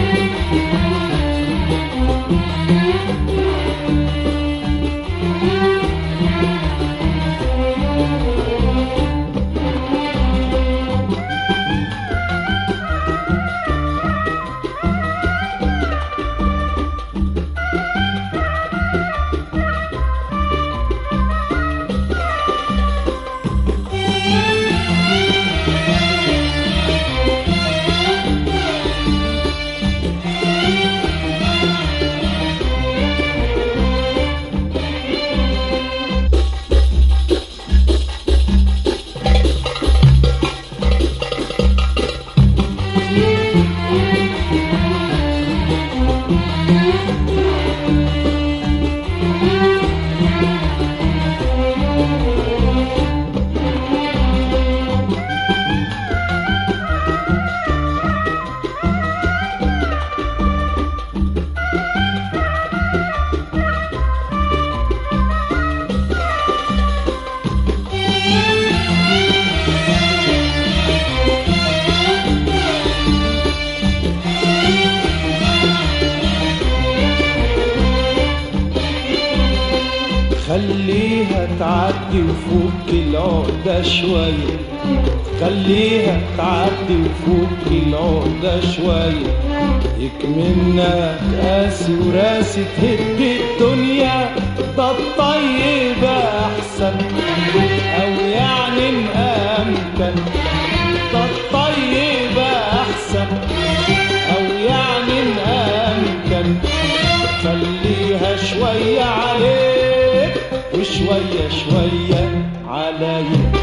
خليها تعدي وفوق العقدة شوية خليها تعدي وفوق العقدة شوية يكملنا قاسي وراسي تهد الدنيا ده الطيب أحسن أو يعني مأمكن ده الطيب أحسن أو يعني مأمكن خليها شوية عليك وشوية شوية عليا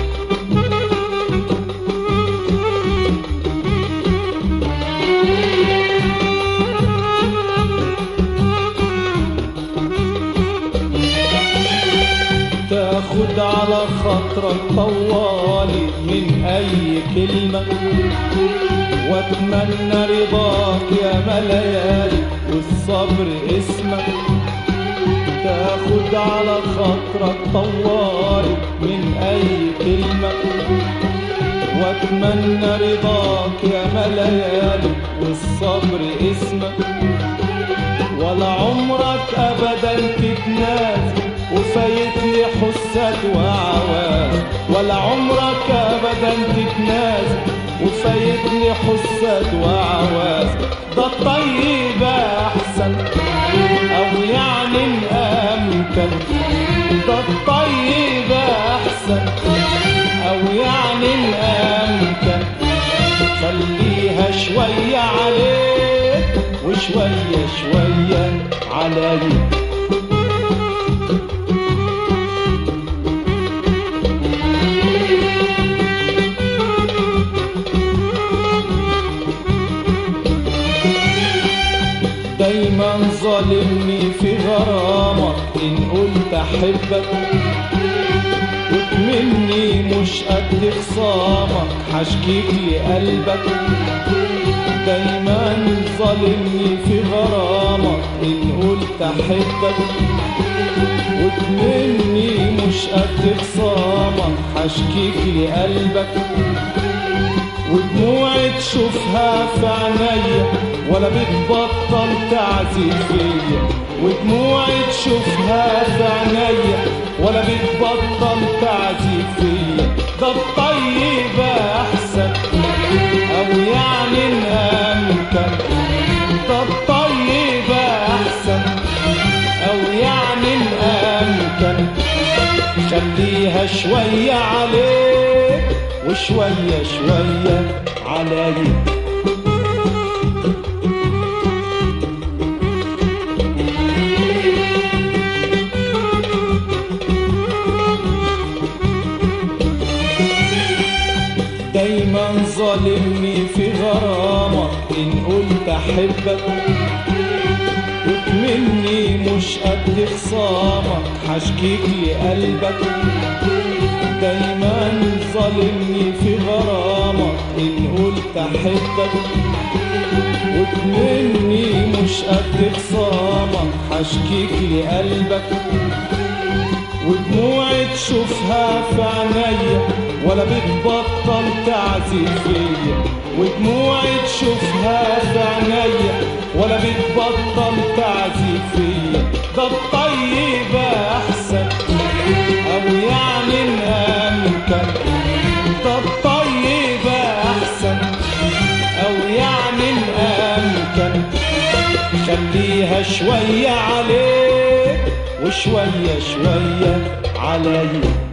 تاخد على خاطرك طوالي من اي كلمة واتمنى رضاك يا مليالي والصبر اسمك تاخد على خاطرك طوالي من اي كلمة واتمنى رضاك يا مليالي والصبر اسمك ولا عمرك ابدا تتنازل وفايتني حسك وعواز ولا عمرك ابدا تتنازل وفايتني حسك وعواز ده الطيب احسن او يعني مأمكن ده الطيب احسن او يعني مأمكن خليها شوية عليك وشوية شوية عليك دايما ظالمني في غرامك ان قلت احبك وتمني مش قد خصامك حشكيك لقلبك دايما ظالمني في غرامك ان قلت احبك وتمني مش قد خصامك حشكيك لقلبك ودموعي تشوفها في عينيا ولا بتبطل تعذب فيا ودموعي تشوفها في عينيا ولا بتبطل تعذب فيا ده الطيب احسن او يعني مأمكن ده الطيب احسن او يعني مأمكن خليها شوية عليك وشوية شوية عليا دايما ظالمني في غرامك ان قلت احبك وتمني مش قد خصامك حشكيك لقلبك دايما ظالمني في غرامك ان قلت احبك وتمني مش قد خصامك حشكيك لقلبك ودموعي تشوفها في عينيا ولا بتبطل تعزي فيا ودموعي تشوفها في عينيا ولا بتبطل تعزي فيا ده الطيب احسن او يعني الامكن ده الطيب احسن او يعني الامكن خليها شوية عليك وشوية شوية عليا